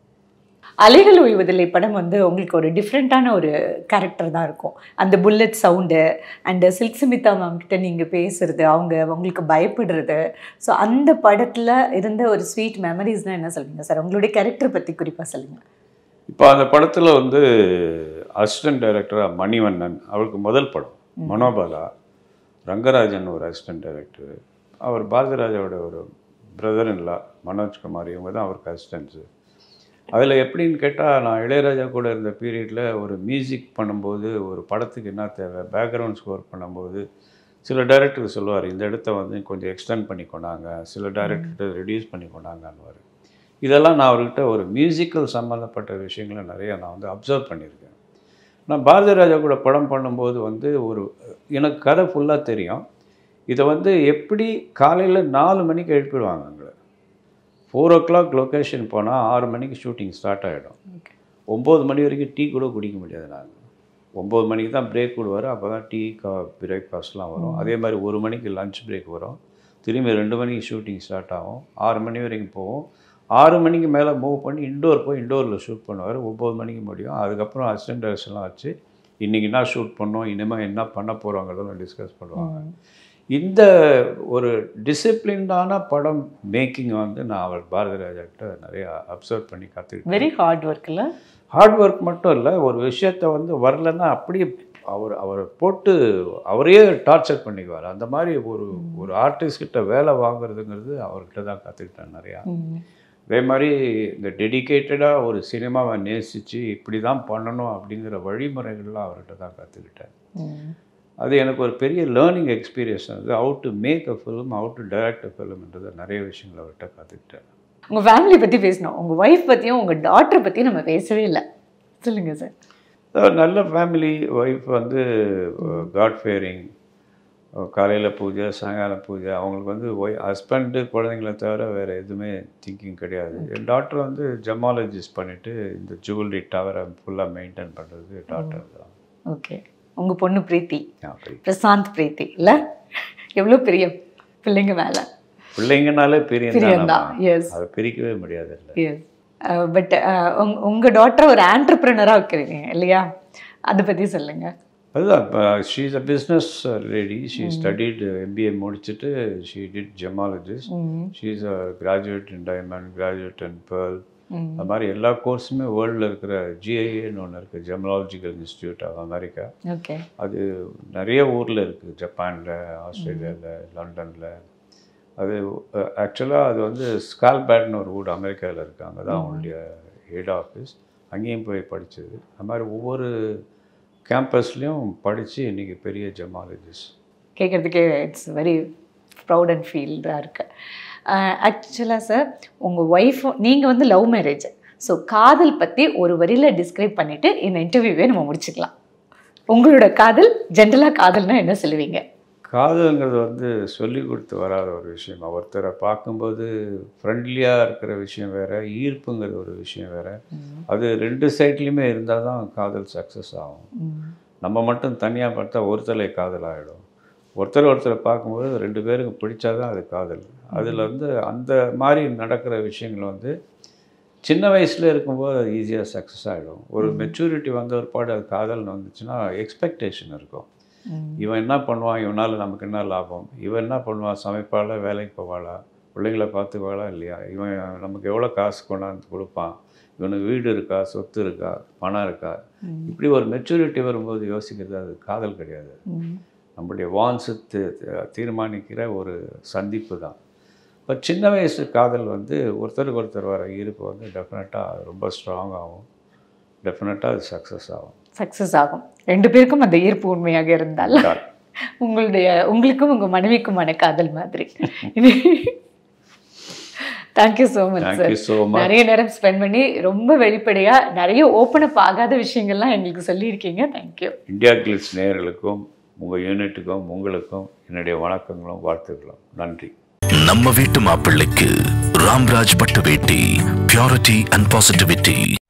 அலைகள் ஓய்வதில்லை படம் வந்து உங்களுக்கு ஒரு டிஃப்ரெண்ட்டான ஒரு கேரக்டர் தான் இருக்கும் அந்த bullet sound and Silk Smitha ma'am கிட்ட நீங்கள் பேசுறது அவங்க உங்களுக்கு பயப்படுறது ஸோ அந்த படத்தில் இருந்த ஒரு ஸ்வீட் மெமரிஸ்னால் என்ன சொல்லுங்க சார் உங்களுடைய கேரக்டர் பற்றி குறிப்பாக சொல்லுங்கள் இப்போ அந்த படத்தில் வந்து அசிஸ்டன்ட் டைரக்டராக மணிவண்ணன் அவருக்கு முதல் படம் மனோபாலா ரங்கராஜன் ஒரு அசிஸ்டன்ட் டைரக்டர் அவர் பாரதிராஜாவோட ஒரு பிரதர் இல்லா மனோஜ்குமார் இவங்க தான் அவருக்கு அசிஸ்டன்ஸு அதில் எப்படின்னு கேட்டால் நான் இளையராஜா கூட இருந்த பீரியடில் ஒரு மியூசிக் பண்ணும்போது ஒரு படத்துக்கு என்ன தேவை பேக்ரவுண்ட் ஸ்கோர் பண்ணும்போது சில டைரக்டர் சொல்லுவார் இந்த இடத்த வந்து கொஞ்சம் எக்ஸ்டெண்ட் பண்ணி கொண்டாங்க சில டைரக்டர் ரெடியூஸ் பண்ணி கொண்டாங்கன்னுவார் இதெல்லாம் நான் அவர்கிட்ட ஒரு மியூசிக்கல் சம்மந்தப்பட்ட விஷயங்களை நிறைய நான் வந்து அப்சர்வ் பண்ணியிருக்கேன் நான் பாரதி ராஜா கூட படம் பண்ணும்போது வந்து ஒரு எனக்கு கதை ஃபுல்லாக தெரியும் இதை வந்து எப்படி காலையில் நாலு மணிக்கு எழுப்பிடுவாங்க எங்களை ஃபோர் ஓ கிளாக் லொக்கேஷன் போனால் ஆறு மணிக்கு ஷூட்டிங் ஸ்டார்ட் ஆகிடும் ஒம்பது மணி வரைக்கும் டீ கூட குடிக்க முடியாது நாங்கள் ஒம்பது மணிக்கு தான் பிரேக் விடுவார் அப்போ தான் டீ கா பிரேக்ஃபாஸ்ட்லாம் வரும் அதே மாதிரி ஒரு மணிக்கு லஞ்ச் பிரேக் வரும் திரும்பி ரெண்டு மணிக்கு ஷூட்டிங் ஸ்டார்ட் ஆகும் ஆறு மணி வரைக்கும் போவோம் ஆறு மணிக்கு மேலே மூவ் பண்ணி இண்டோர் போய் இண்டோரில் ஷூட் பண்ணுவார் ஒம்பது மணிக்கு முடியும் அதுக்கப்புறம் அசிஸ்டன்ட் டைரக்ஷன்லாம் வச்சு இன்றைக்கி என்ன ஷூட் பண்ணோம் இனிமேல் என்ன பண்ண போகிறோங்கிறதெல்லாம் டிஸ்கஸ் பண்ணுவாங்க இந்த ஒரு டிசிப்ளின்டான படம் மேக்கிங் வந்து நான் அவர் பாரதி ராஜா கிட்ட நிறைய அப்சர்வ் பண்ணி கற்றுக்கிட்டேன் வெரி ஹார்ட் ஒர்க்கில் ஹார்ட் ஒர்க் மட்டும் இல்லை ஒரு விஷயத்த வந்து வரலன்னா அப்படியே அவர் அவரை போட்டு அவரையே டார்ச்சர் பண்ணிக்குவார் அந்த மாதிரி ஒரு ஒரு ஆர்டிஸ்ட் கிட்ட வேலை வாங்குறதுங்கிறது அவர்கிட்ட தான் கற்றுக்கிட்டேன் நிறையா அதே மாதிரி இந்த டெடிக்கேட்டடாக ஒரு சினிமாவை நேசித்து இப்படி தான் பண்ணணும் அப்படிங்கிற வழிமுறைகள்லாம் அவர்கிட்ட தான் கற்றுக்கிட்டேன் அது எனக்கு ஒரு பெரிய லேர்னிங் எக்ஸ்பீரியன்ஸ் வந்து how to make a film how to direct a ஃபிலிம்ன்றது நிறைய விஷயங்கள் அவர்கிட்ட கற்றுக்கிட்டேன் உங்கள் ஃபேமிலி பற்றி பேசணும் உங்கள் ஒய்ஃப் பற்றியும் உங்கள் டாட்டர் பற்றியும் நம்ம பேசவே இல்லை சொல்லுங்கள் சார் அதாவது நல்ல ஃபேமிலி ஒய்ஃப் வந்து காட் ஃபேரிங் காலையில் பூஜை சாயங்காலம் பூஜை அவங்களுக்கு வந்து ஒய் ஹஸ்பண்டு குழந்தைங்கள தவிர வேறு எதுவுமே திங்கிங் கிடையாது என் டாக்டர் வந்து ஜமாலஜிஸ்ட் பண்ணிவிட்டு இந்த ஜுவல்லரி டவரை ஃபுல்லாக மெயின்டைன் பண்ணுறது டாக்டர் தான் ஓகே உங்கள் பொண்ணு பிரீத்தி அப்படி பிரசாந்த் பிரீத்தி இல்லை எவ்வளோ பெரிய பிள்ளைங்க மேலே பிள்ளைங்கனாலே பிரியம் பிரியம்தான் எஸ் அதை பிரிக்கவே முடியாது இல்லை எஸ் பட் உங் உங்கள் டாட்டர் ஒரு ஆண்டர்பிரினராக வைக்கிறீங்க இல்லையா அதை பற்றி சொல்லுங்கள் அதுதான் இப்போ she is a business lady she studied MBA முடிச்சுட்டு she did gemologist she is a graduate in diamond graduate in pearl அது மாதிரி எல்லா கோர்ஸுமே வேர்ல்டில் இருக்கிற ஜிஐஏன்னு ஒன்று இருக்குது gemological institute of America okay அது நிறைய ஊரில் இருக்குது ஜப்பானில் ஆஸ்திரேலியாவில் லண்டனில் அது ஆக்சுவலாக அது வந்து ஸ்கால்பேட்னு ஒரு ஊர் அமெரிக்காவில் இருக்குது அங்கே தான் அவங்களுடைய ஹெட் ஆஃபீஸ் அங்கேயும் போய் படித்தது அது மாதிரி ஒவ்வொரு கேம்பஸ்லேயும் படித்து இன்றைக்கி பெரிய ஜெமாலஜிஸ்ட் கேட்குறதுக்கே இட்ஸ் வெரி ப்ரௌட் அண்ட் ஃபீல்டாக இருக்கு ஆக்சுவலாக சார் உங்கள் ஒய்ஃபும் நீங்கள் வந்து லவ் மேரேஜ் ஸோ காதல் பற்றி ஒரு வரியில் டிஸ்கிரைப் பண்ணிவிட்டு இந்த இன்டர்வியூவே நம்ம முடிச்சுக்கலாம் உங்களோட காதல் ஜென்ரலாக காதல்னா என்ன சொல்லுவீங்க காதல்ங்கிறது வந்து சொல்லி கொடுத்து வராத ஒரு விஷயம் ஒருத்தரை பார்க்கும்போது ஃப்ரெண்ட்லியாக இருக்கிற விஷயம் வேறு ஈர்ப்புங்கிறது ஒரு விஷயம் வேறு அது ரெண்டு சைட்லேயுமே இருந்தால் தான் காதல் சக்ஸஸ் ஆகும் நம்ம மட்டும் தனியாக பார்த்தா ஒருத்தலை காதல் ஆகிடும் ஒருத்தர் ஒருத்தரை பார்க்கும்போது ரெண்டு பேருக்கு பிடிச்சாதான் அது காதல் அதில் வந்து அந்த மாதிரி நடக்கிற விஷயங்கள் வந்து சின்ன வயசில் இருக்கும்போது அது ஈஸியாக சக்ஸஸ் ஆகிடும் ஒரு மெச்சூரிட்டி வந்த ஒரு பாடு அது காதல்னு வந்துச்சுன்னா எக்ஸ்பெக்டேஷன் இருக்கும் இவன் என்ன பண்ணுவான் இவனால் நமக்கு என்ன லாபம் இவன் என்ன பண்ணுவான் சமைப்பாளா வேலைக்கு போவாளா பிள்ளைங்கள பார்த்துக்குவாளா இல்லையா இவன் நமக்கு எவ்வளோ காசு கொண்டாந்து கொடுப்பான் இவனுக்கு வீடு இருக்கா சொத்து இருக்கா பணம் இருக்கா இப்படி ஒரு மெச்சூரிட்டி வரும்போது யோசிக்கிறது அது காதல் கிடையாது நம்முடைய வான்ஸு தீர்மானிக்கிற ஒரு சந்திப்பு தான் இப்போ சின்ன வயசு காதல் வந்து ஒருத்தருக்கு ஒருத்தர் வர ஈர்ப்பு வந்து டெஃபினட்டாக ரொம்ப ஸ்ட்ராங் ஆகும் டெஃபினட்டாக அது சக்ஸஸ் ஆகும் சக்ஸஸ் ஆகும் ரெண்டு பேருக்கும் அந்த ஈர்ப்பு உண்மையாக இருந்தால் உங்களுடைய உங்களுக்கும் உங்க மனைவிக்குமான காதல் மாதிரி thank you so much sir thank you so much நிறைய நேரம் ஸ்பெண்ட் பண்ணி ரொம்ப வெளிப்படையா நிறைய ஓப்பன் அப் ஆகாத விஷயங்கள்லாம் எங்களுக்கு சொல்லியிருக்கீங்க தேங்க்யூ இந்தியா கிளிட்ஸ் நேயர்களுக்கும் உங்கள் யூனிட்டுக்கும் உங்களுக்கும் என்னுடைய வணக்கங்களும் வாழ்த்துக்களும் நன்றி நம்ம வீட்டு மாப்பிள்ளைக்கு ராம்ராஜ் பட்டு வேட்டி பியூரிட்டி அண்ட் பாசிட்டிவிட்டி